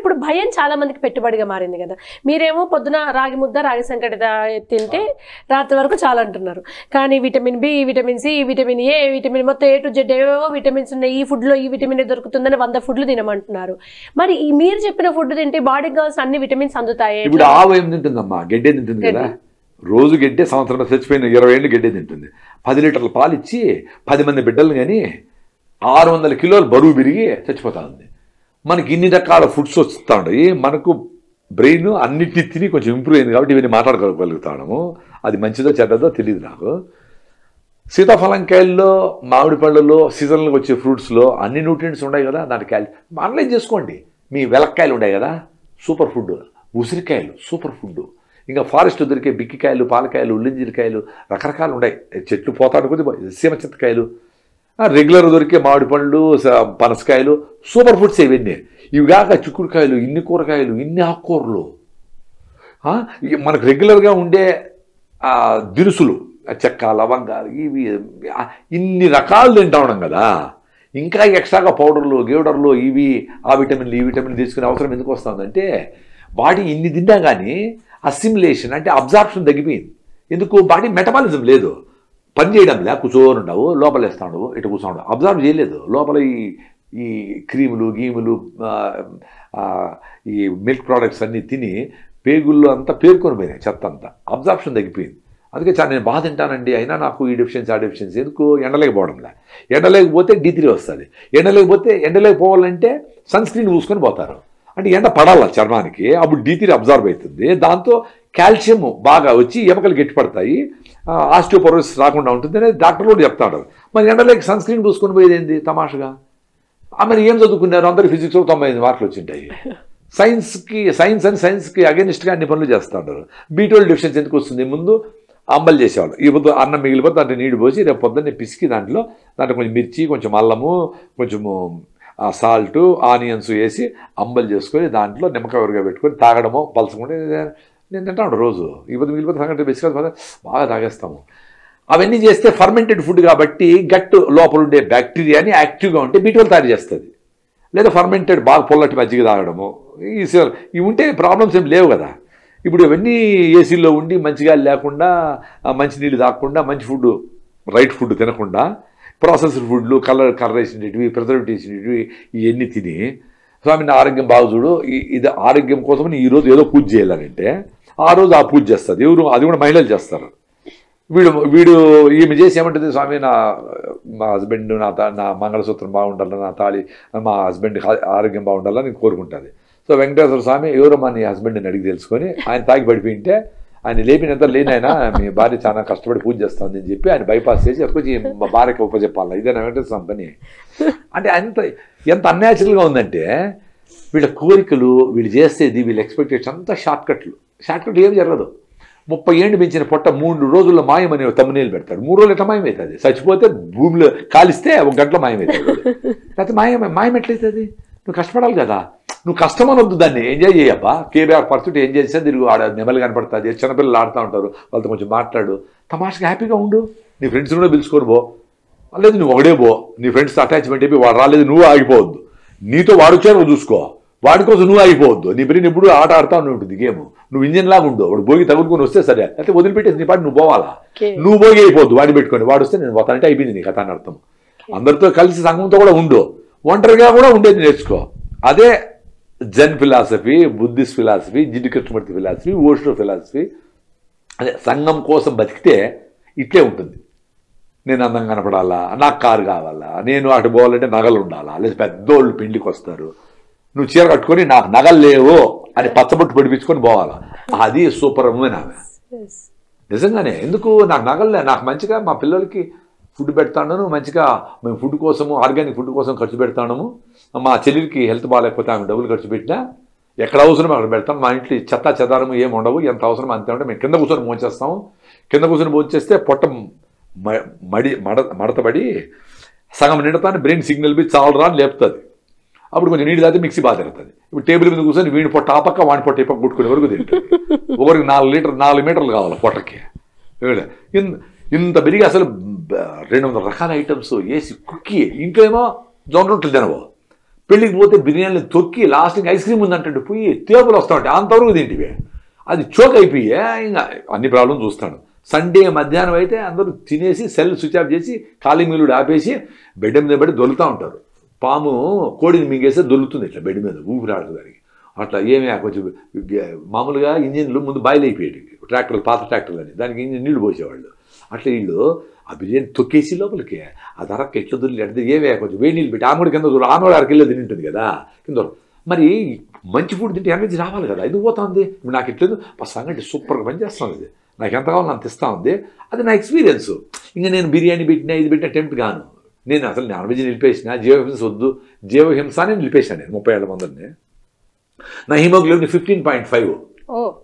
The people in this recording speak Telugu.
ఇప్పుడు భయం చాలా మందికి పెట్టుబడిగా మారింది కదా మీరేమో పొద్దున రాగి ముద్ద రాగి సంకటి దా- తింటే రాత్రి వరకు చాలా అంటున్నారు కానీ vitamin B vitamin C vitamin A vitamin మొత్తం ఏ టు జెడ్ ఏవేవో విటమిన్స్ ఉన్నాయి ఈ ఫుడ్లో ఈ విటమిన్ దొరుకుతుందని వంద ఫుడ్లు తినమంటున్నారు మరి ఈ మీరు చెప్పిన ఫుడ్ తింటే బాడీకి కావాల్సిన అన్ని విటమిన్స్ అందుతాయి ఇప్పుడు ఆవు ఏం తింటుందమ్మా గడ్డే తింటుంది కదా రోజు గడ్డే సంవత్సరం చచ్చిపోయిన ఇరవై ఏళ్ళు గడ్డే తింటుంది పది లీటర్ల పాలు ఇచ్చి పది మంది బిడ్డలు కానీ ఆరు వందల కిలోలు బరువు పెరిగి చచ్చిపోతా ఉంది మనకి ఇన్ని రకాల ఫుడ్స్ వస్తూ ఉంటాయి మనకు బ్రెయిన్ అన్నిటిని తిని కొంచెం ఇంప్రూవ్ అయింది కాబట్టి ఇవన్నీ మాట్లాడుకోగలుగుతాము అది మంచిదో చెడ్డదో తెలియదు నాకు సీతాఫలంకాయల్లో మామిడి పళ్ళలో సీజన్లకు వచ్చే ఫ్రూట్స్లో అన్ని న్యూట్రియంట్స్ ఉన్నాయి కదా దాని క్యాలి అనలైజ్ చేసుకోండి మీ వెలక్కాయలు ఉన్నాయి కదా సూపర్ ఫుడ్ ఉసిరికాయలు సూపర్ ఫుడ్ ఇంకా ఫారెస్ట్ దొరికే బిక్కికాయలు పాలకాయలు ఉల్లింజిరికాయలు రకరకాలు ఉన్నాయి చెట్లు పోతాడు కొద్ది సీమ చింతకాయలు రెగ్యులర్ దొరికే మామిడి పండ్లు స- పనసకాయలు సూపర్ ఫుడ్స్ ఇవన్నీ ఇవి కాక చిక్కుడుకాయలు ఇన్ని కూరగాయలు ఇన్ని ఆకుకూరలు ఆ, ఈ మనకు రెగ్యులర్గా ఉండే ఆ, దినుసులు ఆ చెక్క లవంగాలు ఇవి ఆ, ఇన్ని రకాలు తింటా ఉన్నాం కదా ఇంకా ఎక్స్ట్రాగా పౌడర్లు గేవడర్లు ఇవి ఆ విటమిన్లు ఈ విటమిన్ తీసుకునే అవసరం ఎందుకు వస్తుందంటే బాడీ ఇన్ని తిన్నా కానీ అసిమిలేషన్ అంటే అబ్జార్ప్షన్ తగ్గిపోయింది ఎందుకు బాడీ మెటబాలిజం లేదు పని చేయడం లే కూర్చొని ఉండవు లోపల వేస్తా ఉండవు ఇటు కూర్చో ఉండవు అబ్జర్వ్ చేయలేదు లోపల ఈ ఈ క్రీములు గీములు ఆ, ఆ, ఈ మిల్క్ ప్రోడక్ట్స్ అన్నీ తిని పేగుల్లో అంతా పేర్కొని పోయినాయి చెత్త అంతా అబ్జార్ప్షన్ తగ్గిపోయింది అందుకే చాలా నేను బాగా తింటానండి అయినా నాకు ఈ డెఫిషియన్సీ ఆ డెఫిషియన్సీ ఎందుకు ఎండలేకపోవడంలే ఎండలేకపోతే డి త్రీ వస్తుంది ఎండలేకపోతే ఎండలేకపోవాలంటే సన్ స్క్రీన్ పూసుకొని పోతారు అంటే ఎండ పడాల చర్మానికి అప్పుడు డి త్రీ అబ్జర్వ్ అవుతుంది దాంతో కాల్షియం బాగా వచ్చి ఎముకలు గట్టిపడతాయి ఆస్టియోపరోసిస్ రాకుండా ఉంటుంది అనేది డాక్టర్ కూడా చెప్తాడు మరి ఎండలేకి సన్ స్క్రీన్ పూసుకొని పోయేది ఏంది తమాషగా ఆ మరి ఏం చదువుకున్నారు అందరు ఫిజిక్స్లో తొంభై ఐదు మార్కులు వచ్చింటాయి సైన్స్కి సైన్స్ అని సైన్స్కి అగెనిస్ట్గా అన్ని పనులు చేస్తాడు బీటోల్ డిఫిషియన్సీ ఎందుకు వస్తుంది ముందు అంబలు చేసేవాళ్ళు ఈ పొద్దు అన్నం మిగిలిపోతే దాంట్లో నీళ్ళు పోసి రేపు పొద్దున్నే పిసికి దాంట్లో దాంట్లో కొంచెం మిర్చి కొంచెం అల్లము కొంచెము సాల్ట్ ఆనియన్స్ వేసి అంబలు చేసుకొని దాంట్లో నిమ్మకాయ ఉరగా పెట్టుకొని తాగడమో పలసకుండా నేను తింటాను రోజు ఈ పొద్దు మిగిలిపోతే సంగతి బిస్కెట్ బాగా తాగేస్తాము అవన్నీ చేస్తే ఫర్మెంటెడ్ ఫుడ్ కాబట్టి గట్ లోపల ఉండే బ్యాక్టీరియాని యాక్టివ్గా ఉంటే బీటోల్ తయారు చేస్తుంది లేదా ఫర్మెంటెడ్ బాగా పొల్లటి మజ్జిగ తాగడము ఈ స- ఇవి ఉంటే ప్రాబ్లమ్స్ ఏం లేవు కదా ఇప్పుడు ఇవన్నీ ఏసీలో ఉండి మంచిగా లేకుండా ఆ, మంచి నీళ్ళు తాగకుండా మంచి ఫుడ్ రైట్ ఫుడ్ తినకుండా ప్రాసెస్డ్ ఫుడ్లు కలర్ కలర్ వేసినవి ప్రిజర్వేటివ్స్ ఇవన్నీ తిని స్వామి నా ఆరోగ్యం బాగా చూడు ఈ- ఇది ఆరోగ్యం కోసం ఈ రోజు ఏదో పూజ చేయాలనంటే ఆ రోజు ఆ పూజ చేస్తుంది ఎవరు అది కూడా మహిళలు చేస్తారు వీడు వీడు ఈమె చేసి ఏమంటుంది స్వామి నా మా హస్బెండ్ నా తా నా మంగళసూత్రం బాగుండాలి నా తాళి మా హస్బెండ్ ఆరోగ్యం బాగుండాలని నేను కోరుకుంటుంది సో వెంకటేశ్వర స్వామి ఎవరో మా నీ హస్బెండ్ని అడిగి తెలుసుకొని ఆయన తాగి పడిపోయింటే ఆయన లేపినంత లేనైనా మీ భార్య చాలా కష్టపడి పూజ చేస్తుంది అని చెప్పి ఆయన బైపాస్ చేసి ఎత్తుకొచ్చి మా భార్యకి ఉపజెప్పాలి ఇదే నా వెంకటేశ్వర స్వామి పని అంటే అంత ఎంత అన్యాచురల్గా ఉందంటే వీళ్ళ కోరికలు వీళ్ళు చేసేది వీళ్ళ ఎక్స్పెక్టేషన్ అంతా షార్ట్ కట్లు షార్ట్ కట్లు ఏం జరగదు ముప్పై ఏళ్ళు పెంచిన పొట్ట మూడు రోజుల్లో మాయమని తమ్మునీళ్ళు పెడతారు మూడు రోజులు ఎట్లా మాయమవుతుంది చచ్చిపోతే భూమిలో కాలిస్తే ఒక గంటలో మాయమవుతుంది లేకపోతే మాయం మాయం ఎట్లయితుంది నువ్వు కష్టపడాలి కదా నువ్వు కష్టమనొద్దు దాన్ని ఎంజాయ్ చేయబ్బా కేబీఆర్ పర్చుట్ ఏం చేస్తే తిరుగు ఆడ నెమలు కనపడుతుంది చిన్నపిల్లలు ఆడుతూ ఉంటారు వాళ్ళతో కొంచెం మాట్లాడు తమాషగా హ్యాపీగా ఉండు నీ ఫ్రెండ్స్ కూడా పిలుచుకొని పో లేదు నువ్వు ఒకడే పో నీ ఫ్రెండ్స్ అటాచ్మెంట్ అయిపోయి వాడు రాలేదు నువ్వు ఆగిపోవద్దు నీతో వాడు వచ్చాడు నువ్వు చూసుకో వాడి కోసం నువ్వు ఆగిపోవద్దు నీ బ్రెయిన్ ఎప్పుడు ఆట ఆడుతూ ఉంటుంది గేమ్ నువ్వు ఇంజన్ లాగా ఉండు వాడు భోగి తగులుకొని వస్తే సరే అయితే వదిలిపెట్టేసి నీ పాటు నువ్వు పోవాలా Okay. నువ్వు భోగి అయిపోద్దు వాడి పెట్టుకొని వాడు వస్తే నేను పోతానంటే అయిపోయింది నీ కథ అని అర్థం అందరితో కలిసి సంఘంతో కూడా ఉండు ఒంటరిగా కూడా ఉండేది నేర్చుకో అదే జెన్ ఫిలాసఫీ బుద్ధిస్ట్ ఫిలాసఫీ జిడ్డు కృష్ణమూర్తి ఫిలాసఫీ ఓషో ఫిలాసఫీ అదే సంఘం కోసం బతికితే ఇట్లే ఉంటుంది నేను అందంగా కనపడాలా నాకు కారు కావాలా నేను అటు పోవాలంటే నగలు ఉండాలా లేదా పెద్దోళ్ళు పెళ్లికి వస్తారు నువ్వు చీర కట్టుకొని నాకు నగలు లేవు అని పచ్చబొట్టు పడిపించుకొని పోవాలా అది సూపర్ ఉమెన్ ఆమె నిజంగానే ఎందుకు నాకు నగలే నాకు మంచిగా మా పిల్లలకి ఫుడ్ పెడతాను మంచిగా మేము ఫుడ్ కోసము ఆర్గానిక్ ఫుడ్ కోసం ఖర్చు పెడతాము మా చెల్లికి హెల్త్ బాగాలేకపోతే ఆమె డబ్బులు ఖర్చు పెట్టినా ఎక్కడ అవసరం అక్కడ పెడతాం మా ఇంట్లో చెత్త చెదారము ఏమి ఉండవు ఎంత అవసరం అంతే ఉంటే మేము కింద కూర్చొని భోంచేస్తాము కింద కూర్చొని భోంచేస్తే పొట్ట మ- మడి మడ మడతబడి సగం నిండుతాను బ్రెయిన్ సిగ్నల్ బి చాలరా అని లేపుతుంది అప్పుడు కొంచెం నీళ్ళు తాగితే మిక్సీ బాగా తిరుగుతుంది ఇప్పుడు టేబుల్ మీద కూర్చొని వీడి పొట్ట ఆ పక్క వాడి పొట్ట ఈ పక్క కొట్టుకునే వరకు తింటుంది ఒకరికి నాలుగు లీటర్ నాలుగు మీటర్లు కావాలి పొట్టకి ఏమిటి? ఇన్- ఇంత పెరిగి అసలు బ- రెండు వందల రకాల ఐటమ్స్ వేసి కుక్కి ఇంట్లో ఏమో జొన్న రొట్టెలు తినవు పెళ్ళికి పోతే బిర్యానీలు తొక్కి లాస్ట్కి ఐస్ క్రీమ్ ఉందంటే పోయి తేపులు వస్తా ఉంటాయి అంతవరకు తింటివే అది చోక్ అయిపోయి ఇంకా అన్ని ప్రాబ్లమ్ చూస్తాడు సండే మధ్యాహ్నం అయితే అందరూ తినేసి సెల్ స్విచ్ ఆఫ్ చేసి ఖాళీ మీలుడు ఆపేసి బెడ్ మీద పడి దొలుతూ ఉంటారు పాము కోడిని మింగేస్తే దొలుతుంది ఇట్లా బెడ్ మీద ఊపిరాడదు దానికి అట్లా ఏమి కొంచెం గ- మామూలుగా ఇంజిన్లు ముందు బాయిల్ అయిపోయాడు ట్రాక్టర్లు పాత ట్రాక్టర్లు అని దానికి ఇంజిన్ నీళ్లు పోసేవాళ్ళు అట్లా వీళ్ళు ఆ బిర్యానీ తొక్కేసి లోపలికి ఆ ధరకి ఎట్లా దొరికి అంటే ఏమే కొంచెం వేడి నీళ్ళు పెట్టి ఆమెడు కింద దూరం ఆమె ఆడికి వెళ్ళి తిని ఉంటుంది కదా కింద దూరం. మరి మంచి ఫుడ్ తింటే ఎనర్జీ రావాలి కదా ఇది పోతుంది ఇప్పుడు నాకు ఎట్లేదు మా సంగటి సూపర్గా పనిచేస్తుంది ఇది నాకు ఎంత కావాలో అంత ఇస్తా ఉంది అది నా ఎక్స్పీరియన్స్ ఇంకా నేను బిర్యానీ పెట్టినా ఇది పెట్టినా టెంప్ట్ గాను నేను అసలు నాన్ వెజ్ నిలిపేసిన జీవహింస వద్దు జీవహింస అని నిలిపేశాను నేను ముప్పై ఏళ్ళ మందిని నా హిమోగ్లోబిన్ ఫిఫ్టీన్ పాయింట్ ఫైవ్ ఓ